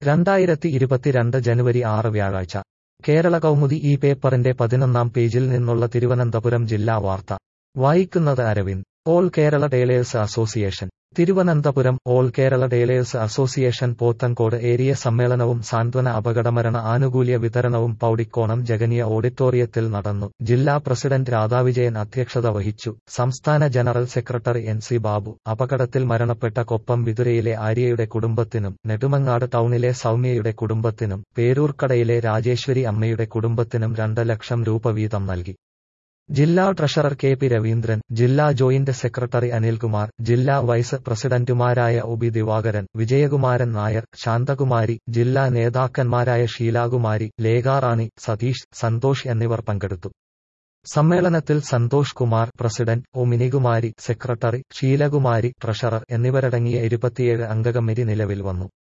രണ്ടായിരത്തി ഇരുപത്തിരണ്ട് ജനുവരി ആറ് വ്യാഴാഴ്ച കേരള കൗമുദി ഈ പേപ്പറിന്റെ പതിനൊന്നാം പേജിൽ നിന്നുള്ള തിരുവനന്തപുരം ജില്ലാ വാർത്ത വായിക്കുന്നത് Aravind all Kerala tailors association Thiruvananthapuram all Kerala tailors association Pothencode area സമ്മേളനവും സാന്ത്വന അപകടമരണ ആനുകൂല്യ വിതരണവും പൌടിക്കോണം ജഗനിയ ഓഡിറ്റോറിയത്തിൽ നടന്നു ജില്ലാ പ്രസിഡന്റ് രാധാവിജയൻ അധ്യക്ഷത വഹിച്ചു സംസ്ഥാന general secretary N C Babu അപകടത്തിൽ മരണപ്പെട്ട കൊപ്പം വിതുരയിലെ ആര്യയുടെ കുടുംബത്തിനും നെടുമങ്ങാട് ടൗണിലെ സൗമ്യയുടെ കുടുംബത്തിനും പേരൂർക്കടയിലെ രാജേശ്വരി അമ്മയുടെ കുടുംബത്തിനും രണ്ട് ലക്ഷം രൂപ വീതം നൽകി ജില്ലാ ട്രഷറർ കെ പി രവീന്ദ്രൻ ജില്ലാ ജോയിന്റ് സെക്രട്ടറി അനിൽകുമാർ ജില്ലാ വൈസ് പ്രസിഡന്റുമാരായ ഒബി ദിവാകരൻ വിജയകുമാരൻ നായർ ശാന്തകുമാരി ജില്ലാ നേതാക്കന്മാരായ ഷീലാകുമാരി ലേഖാറാണി സതീഷ് സന്തോഷ് എന്നിവർ പങ്കെടുത്തു സമ്മേളനത്തിൽ Santhosh Kumar president O Minikumari secretary Sheelakumari treasurer എന്നിവരടങ്ങിയ ഇരുപത്തിയേഴ് അംഗ കമ്മിറ്റി നിലവിൽ വന്നു